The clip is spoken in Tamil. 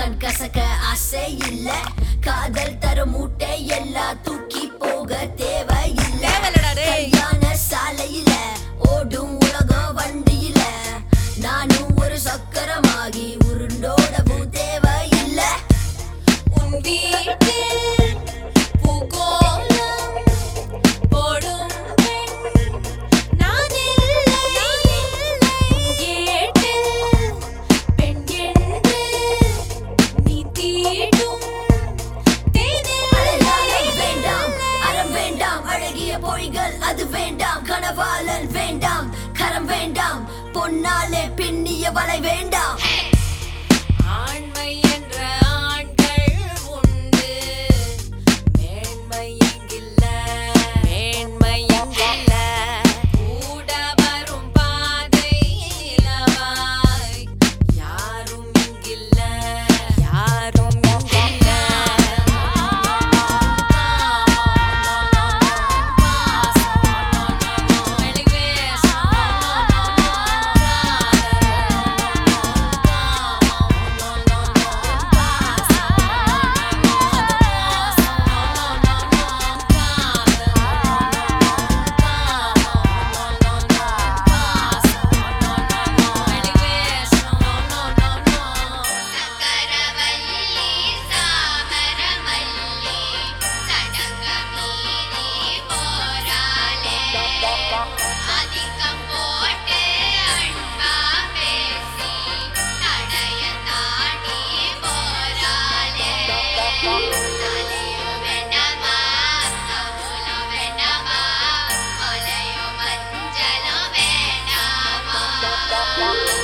கண் கசக்க ஆசை இல்ல காதல் தர மூட்டை எல்லாம் தூக்கி போக தேவையில்லை தேவையில்லடா டேய். கல்யாண சாலையில ஓடும் உலகம் வண்டியில நானும் ஒரு சக்கரமாகி உருண்டோடவும் தேவையில்லை உன் வீட்டில் பூகோளம் போடும் பெண் நான் இல்லை. உன் ஏட்டில் பெண் என்று நீ தீட்டும் தேனில் அழகாலை வேண்டாம் அறம் வேண்டாம் அழகிய பொய்கள் அது வேண்டாம் கனவாளன் வேண்டாம் கரம் வேண்டாம் பொன்னாலே பின்னிய வலை வேண்டாம் ஆண்மை என்ற ஆண்கள் உண்டு மேன்மை எங்கில்ல மேன்மை எங்கில்ல கூட வரும் பாதை இலவாய் யாரும் இங்கில்ல யாரும் இங்கில்ல சக்கரவல்லி சாமரமல்லி சடங்கமீறி போராளே அதிகம் போட்டு அன்பா பேசி தடைய தாண்டி போராளே தலையும் வேண்டாமா சவுலும் வேண்டாமா மலையும் மஞ்சளும் வேண்டாமா